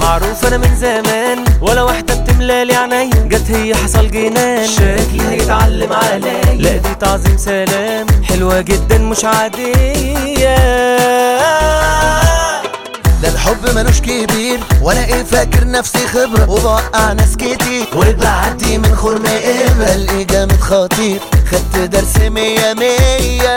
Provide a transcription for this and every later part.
معروف انا من زمان ولا واحدة بتملالي عينيا جت هي حصل جنان شكلي هيتعلم عليا لا دي تعظيم سلام حلوة جدا مش عادية ده الحب ملوش كبير وانا ايه فاكر نفسي خبرة وبوقع ناس كتير وبعدي من خرم ابرة الاقي جامد خطير خدت درس مية مية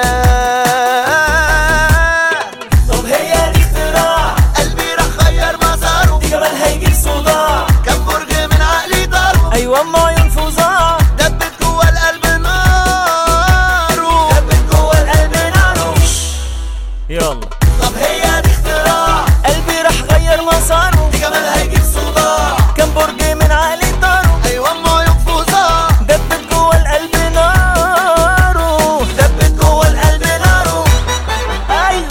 طب هي دي اختراع قلبي راح غير مساره دي كمان هيجيب صداع كم برج من عقلي ضربه ايوه اما عيون فظاع دبت جوه القلب ناره دبت جوه القلب ناره يلا طب هي دي اختراع قلبي راح غير مساره دي كمان هيجيب صداع كم برج من عقلي طاره ايوه اما ينفذها دبت جوه القلب ناره دبت جوه القلب ناره ايوه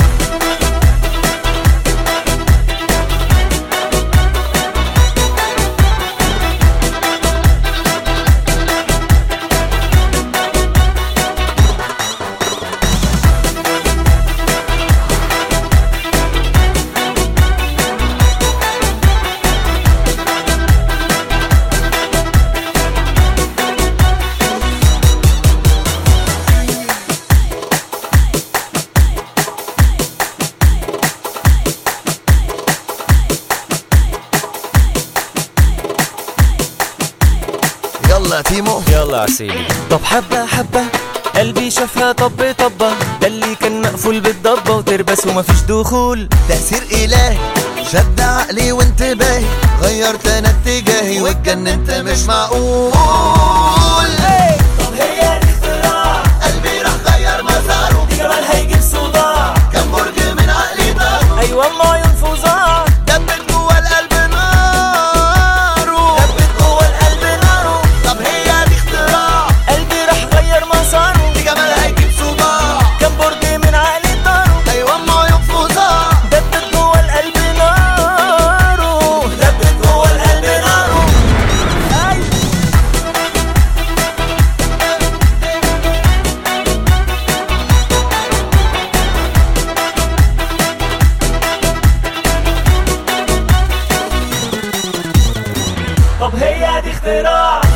يلا يا تيمو يلا عسيلي طب حبة حبة قلبي شافها طب طبة ده اللي كان مقفول بالضبة وتربس ومفيش دخول تأثير إلهي شد عقلي وانتباهي غيرت انا اتجاهي واتجننت مش معقول طب هي دي اختراع قلبي راح غير مساره دي كمان هيجيب صداع كم برج من عقلي ضربه ايوه اما عيون فظاع دبت جوه القلب ناره دبت جوه القلب ناره طب هي دي اختراع قلبي راح غير مساره دي جمال هيجيب صداع كم برج من عقلي طاره ايوه اما ينفذها دبت جوه القلب ناره دبت جوه القلب ناره ايوه طب هي دي اختراع